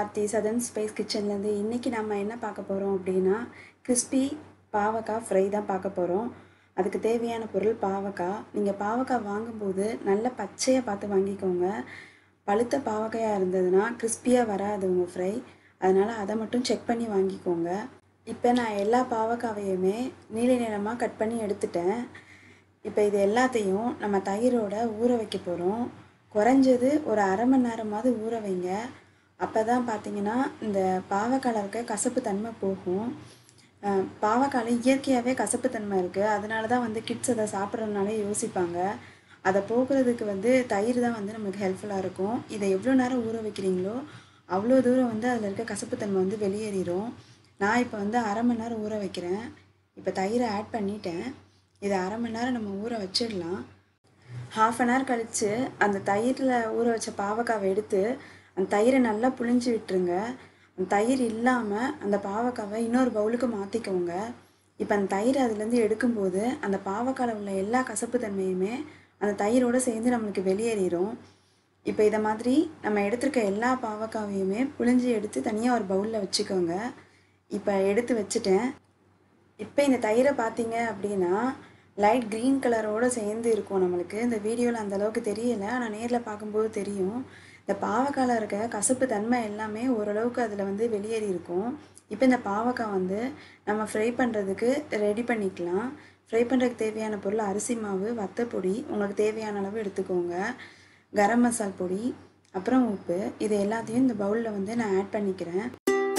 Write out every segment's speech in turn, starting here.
Aarthi Sathan space கிச்சன்லேருந்து இன்றைக்கி நம்ம என்ன பார்க்க போகிறோம் அப்படின்னா கிறிஸ்பி பாவக்காய் ஃப்ரை தான் பார்க்க போகிறோம் அதுக்கு தேவையான பொருள் பாவக்காய் நீங்கள் பாவக்காய் வாங்கும்போது நல்ல பச்சையாக பார்த்து வாங்கிக்கோங்க பழுத்த பாவக்காயாக இருந்ததுன்னா கிறிஸ்பியாக வராது உங்கள் ஃப்ரை அதனால் அதை மட்டும் செக் பண்ணி வாங்கிக்கோங்க இப்போ நான் எல்லா பாவக்காவையுமே நீல நிறமாக கட் பண்ணி எடுத்துட்டேன் இப்போ இது எல்லாத்தையும் நம்ம தயிரோட ஊற வைக்க போகிறோம் குறைஞ்சது ஒரு அரை மணி நேரமாவது ஊற வைங்க அப்போ தான் பார்த்தீங்கன்னா இந்த பாவக்காயில் இருக்க கசப்பு தன்மை போகும் அஹ் பாவக்காயில் இயற்கையாகவே கசப்பு தன்மை இருக்குது அதனால தான் வந்து கிட்ஸ் அதை சாப்பிட்றதுனாலே யோசிப்பாங்க அதை போக்குறதுக்கு வந்து தயிர் தான் வந்து நமக்கு ஹெல்ப்ஃபுல்லாக இருக்கும் இதை எவ்வளோ நேரம் ஊற வைக்கிறீங்களோ அவ்வளோ தூரம் வந்து அதில் இருக்க கசப்புத்தன்மை வந்து வெளியேறிடும் நான் இப்போ வந்து அரை மணி நேரம் ஊற வைக்கிறேன் இப்போ தயிரை ஆட் பண்ணிட்டேன் இதை அரை மணி நேரம் நம்ம ஊற வச்சிடலாம் ஹாஃப் அன் ஹவர் கழித்து அந்த தயிரில் ஊற வச்ச பாவக்காவை எடுத்து அந்த தயிரை நல்லா புழிஞ்சு விட்டுருங்க அந்த தயிர் இல்லாமல் அந்த பாவக்காவை இன்னொரு பவுலுக்கு மாற்றிக்கோங்க இப்போ அந்த தயிர் அதுலேருந்து எடுக்கும்போது அந்த பாவக்காயில் உள்ள எல்லா கசப்பு தன்மையுமே அந்த தயிரோடு சேர்ந்து நம்மளுக்கு வெளியேறிடும் இப்போ இதை மாதிரி நம்ம எடுத்திருக்க எல்லா பாவக்காவையுமே புழிஞ்சு எடுத்து தனியாக ஒரு பவுலில் வச்சுக்கோங்க இப்போ எடுத்து வச்சுட்டேன் இப்போ இந்த தயிரை பார்த்தீங்க அப்படின்னா லைட் க்ரீன் கலரோடு சேர்ந்து இருக்கும் நம்மளுக்கு இந்த வீடியோவில் அந்த அளவுக்கு தெரியலை ஆனால் நேரில் பார்க்கும்போது தெரியும் இந்த பாவக்காயில் இருக்க கசப்பு தன்மை எல்லாமே ஓரளவுக்கு அதில் வந்து வெளியேறி இருக்கும் இப்போ இந்த பாவக்காய் வந்து நம்ம ஃப்ரை பண்ணுறதுக்கு ரெடி பண்ணிக்கலாம் ஃப்ரை பண்ணுறதுக்கு தேவையான பொருள் அரிசி மாவு வத்தப்பொடி உங்களுக்கு தேவையான அளவு எடுத்துக்கோங்க கரம் மசால் பொடி அப்புறம் உப்பு இது எல்லாத்தையும் இந்த பவுலில் வந்து நான் ஆட் பண்ணிக்கிறேன்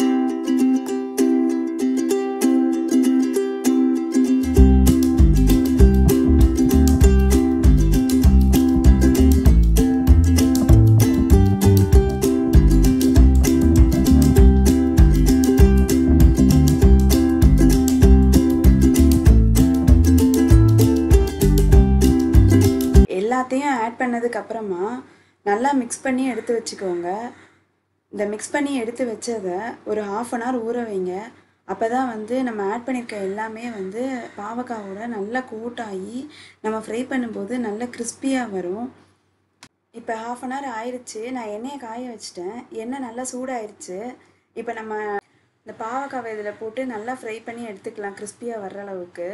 எல்லாத்தையும் ஆட் பண்ணதுக்கு அப்புறமா நல்லா மிக்ஸ் பண்ணி எடுத்து வச்சுக்கோங்க இந்த மிக்ஸ் பண்ணி எடுத்து வச்சதை ஒரு ஹாஃப் அன் ஹவர் ஊற வைங்க அப்போ தான் வந்து நம்ம ஆட் பண்ணியிருக்க எல்லாமே வந்து பாவக்காவோட நல்லா கூட்டாகி நம்ம ஃப்ரை பண்ணும்போது நல்லா கிறிஸ்பியாக வரும் இப்போ ஹாஃப் அன் ஹவர் ஆயிடுச்சு நான் எண்ணெயை காய வச்சிட்டேன் எண்ணெய் நல்லா சூடாயிருச்சு இப்போ நம்ம இந்த பாவக்காவை இதில் போட்டு நல்லா ஃப்ரை பண்ணி எடுத்துக்கலாம் கிறிஸ்பியாக வர்ற அளவுக்கு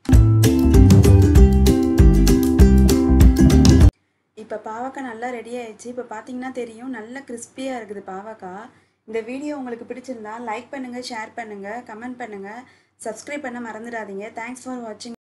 இப்போ பாவக்காய் நல்லா ரெடி ஆயிடுச்சு இப்போ பார்த்தீங்கன்னா தெரியும் நல்ல கிறிஸ்பியாக இருக்குது பாவக்காய் இந்த வீடியோ உங்களுக்கு பிடிச்சிருந்தா லைக் பண்ணுங்கள் ஷேர் பண்ணுங்கள் கமெண்ட் பண்ணுங்கள் சப்ஸ்கிரைப் பண்ண மறந்துடாதீங்க தேங்க்ஸ் ஃபார் வாட்சிங்